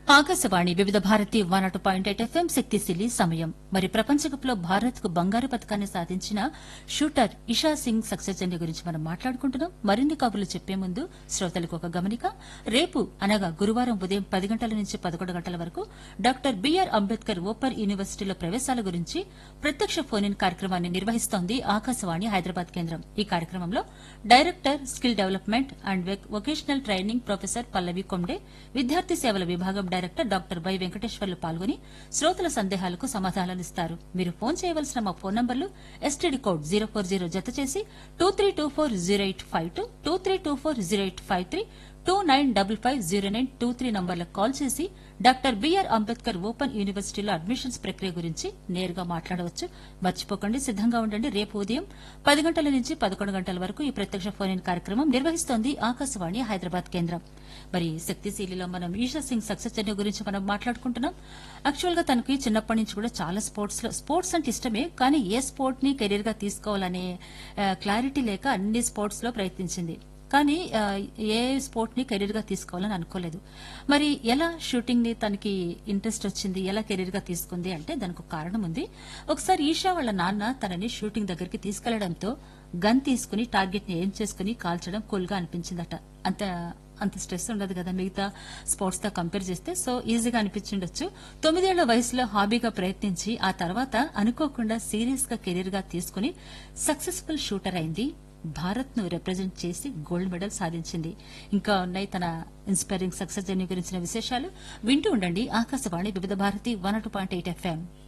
Akashvani Vividh Bharati one అటు point eight F M శక్తిశీలి సమయం మరి ప్రపంచ కప్లో భారత్ కు బంగారు పథకాన్ని సాధించిన shooter Isha Singh success journey గురించి మనం మాట్లాడుకుంటున్నాం మరిన్ని కబుర్లు చెప్పే ముందు శ్రోతలకు ఒక గమనిక రేపు అనగా గురువారం ఉదయం పది గంటల నుంచి పదకొండు గంటల వరకు డాక్టర్ బిఆర్ అంబేద్కర్ ఓపెన్ యూనివర్సిటీలో ప్రవేశాల గురించి ప్రత్యక్ష ఫోన్ ఇన్ కార్యక్రమాన్ని నిర్వహిస్తోంది ఆకాశవాణి హైదరాబాద్ కేంద్రం ఈ కార్యక్రమంలో director skill development and vocational training professor Pallavi Komde విద్యార్థి సేవల విభాగం డైరెక్టర్ డాక్టర్ వై వెంకటేశ్వర్లు పాల్గొని శ్రోతల సందేహాలకు సమాధానాలిస్తారు మీరు ఫోన్ చేయవలసిన మా ఫోన్ నంబర్లు STD code zero four zero జత చేసి two three two four zero eight five two two three two four zero eight five three two nine double five zero nine two three నంబర్లకు call చేసి doctor BR Ambedkar open యూనివర్సిటీలో admissions ప్రక్రియ గురించి నేరుగా మాట్లాడవచ్చు మర్చిపోకండి సిద్దంగా ఉండండి రేపు ఉదయం పది గంటల నుంచి పదకొండు గంటల వరకు ఈ ప్రత్యక్ష ఫోన్ ఇన్ కార్యక్రమం నిర్వహిస్తోంది ఆకాశవాణి హైదరాబాద్ కేంద్రం మరి శక్తిశీలిలో మనం ఈషా సింగ్ సక్సెస్ జర్నీ గురించి మనం మాట్లాడుకుంటున్నాం యాక్చువల్ గా తనకి చిన్నప్పటి నుంచి కూడా చాలా స్పోర్ట్స్ లో స్పోర్ట్స్ అంటే ఇష్టమే కానీ ఏ స్పోర్ట్ ని కెరీర్ గా తీసుకోవాలనే క్లారిటీ లేక అన్ని స్పోర్ట్స్ లో ప్రయత్నించింది కానీ ఆ, ఏ స్పోర్ట్ ని కెరీర్ గా తీసుకోవాలని అనుకోలేదు మరి ఎలా షూటింగ్ ని తనకి ఇంట్రెస్ట్ వచ్చింది ఎలా కెరీర్ గా తీసుకుంది అంటే దానికి ఒక కారణం ఉంది ఒకసారి ఈషా వాళ్ళ నాన్న తనని షూటింగ్ దగ్గరికి తీసుకెళ్లడంతో గన్ తీసుకుని టార్గెట్ ని ఏం చేసుకుని కాల్చడం కూల్ గా అనిపించిందట అంత అంత స్ట్రెస్ ఉండదు కదా మిగతా స్పోర్ట్స్ తో కంపేర్ చేస్తే సో ఈజీగా అనిపించిండొచ్చు తొమ్మిదేళ్ల వయసులో హాబీగా ప్రయత్నించి ఆ తర్వాత అనుకోకుండా సీరియస్ గా కెరీర్ గా తీసుకుని సక్సెస్ఫుల్ షూటర్ అయింది భారత్ ను రిప్రజెంట్ చేసి గోల్డ్ మెడల్ సాధించింది ఇంకా ఉన్నాయి తన ఇన్స్పైరింగ్ సక్సెస్ జర్నీ గురించిన విశేషాలు వింటూ ఉండండి Akashvani Vividh Bharati one point eight FM